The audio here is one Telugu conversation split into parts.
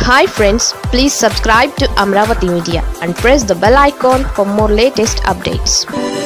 hi friends please subscribe to Amaravati media and press the bell icon for more latest updates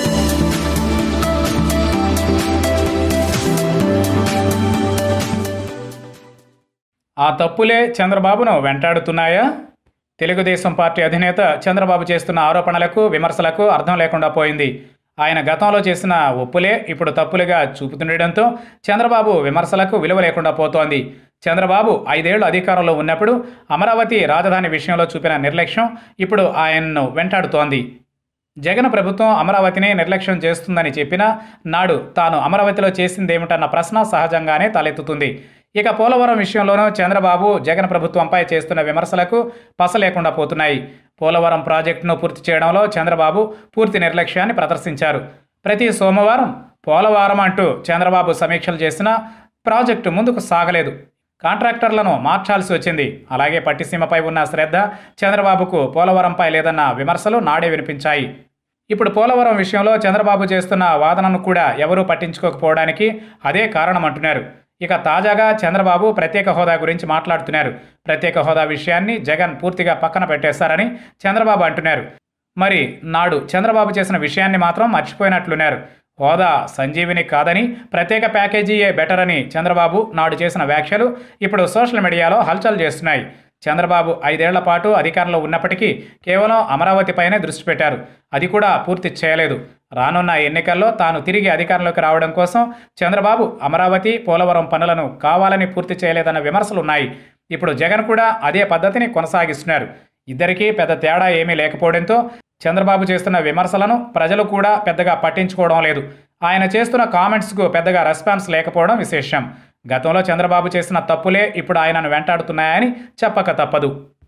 ఆ తప్పులే చంద్రబాబును వెంటాడుతున్నాయా తెలుగుదేశం పార్టీ అధినేత చంద్రబాబు చేస్తున్న ఆరోపణలకు విమర్శలకు అర్థం లేకుండా పోయింది ఆయన గతంలో చేసిన ఒప్పులే ఇప్పుడు తప్పులుగా చూపుతుండటంతో చంద్రబాబు విమర్శలకు విలువ లేకుండా పోతోంది చంద్రబాబు ఐదేళ్లు అధికారంలో ఉన్నప్పుడు అమరావతి రాజధాని విషయంలో చూపిన నిర్లక్ష్యం ఇప్పుడు ఆయన్ను వెంటాడుతోంది జగన్ ప్రభుత్వం అమరావతిని నిర్లక్ష్యం చేస్తుందని చెప్పినా నాడు తాను అమరావతిలో చేసిందేమిటన్న ప్రశ్న సహజంగానే తలెత్తుతుంది ఇక పోలవరం విషయంలోనూ చంద్రబాబు జగన్ ప్రభుత్వంపై చేస్తున్న విమర్శలకు పస లేకుండా పోతున్నాయి పోలవరం ప్రాజెక్టును పూర్తి చేయడంలో చంద్రబాబు పూర్తి నిర్లక్ష్యాన్ని ప్రదర్శించారు ప్రతి సోమవారం పోలవరం అంటూ చంద్రబాబు సమీక్షలు చేసినా ప్రాజెక్టు ముందుకు సాగలేదు కాంట్రాక్టర్లను మార్చాల్సి వచ్చింది అలాగే పట్టిసీమపై ఉన్న శ్రద్ధ చంద్రబాబుకు పోలవరంపై లేదన్న విమర్శలు నాడే వినిపించాయి ఇప్పుడు పోలవరం విషయంలో చంద్రబాబు చేస్తున్న వాదనను కూడా ఎవరూ పట్టించుకోకపోవడానికి అదే కారణమంటున్నారు ఇక తాజాగా చంద్రబాబు ప్రత్యేక హోదా గురించి మాట్లాడుతున్నారు ప్రత్యేక హోదా విషయాన్ని జగన్ పూర్తిగా పక్కన పెట్టేశారని చంద్రబాబు అంటున్నారు మరి నాడు చంద్రబాబు చేసిన విషయాన్ని మాత్రం మర్చిపోయినట్లున్నారు హోదా సంజీవిని కాదని ప్రత్యేక ప్యాకేజీయే బెటర్ అని చంద్రబాబు నాడు చేసిన వ్యాఖ్యలు ఇప్పుడు సోషల్ మీడియాలో హల్చల్ చేస్తున్నాయి చంద్రబాబు ఐదేళ్ల పాటు అధికారంలో ఉన్నప్పటికీ కేవలం అమరావతిపైనే దృష్టి పెట్టారు అది కూడా పూర్తి చేయలేదు రానున్న ఎన్నికల్లో తాను తిరిగి అధికారంలోకి రావడం కోసం చంద్రబాబు అమరావతి పోలవరం పనులను కావాలని పూర్తి చేయలేదన్న విమర్శలు ఉన్నాయి ఇప్పుడు జగన్ కూడా అదే పద్ధతిని కొనసాగిస్తున్నారు ఇద్దరికీ పెద్ద తేడా ఏమీ లేకపోవడంతో చంద్రబాబు చేస్తున్న విమర్శలను ప్రజలు కూడా పెద్దగా పట్టించుకోవడం లేదు ఆయన చేస్తున్న కామెంట్స్కు పెద్దగా రెస్పాన్స్ లేకపోవడం విశేషం గతంలో చంద్రబాబు చేసిన తప్పులే ఇప్పుడు ఆయనను వెంటాడుతున్నాయని చెప్పక తప్పదు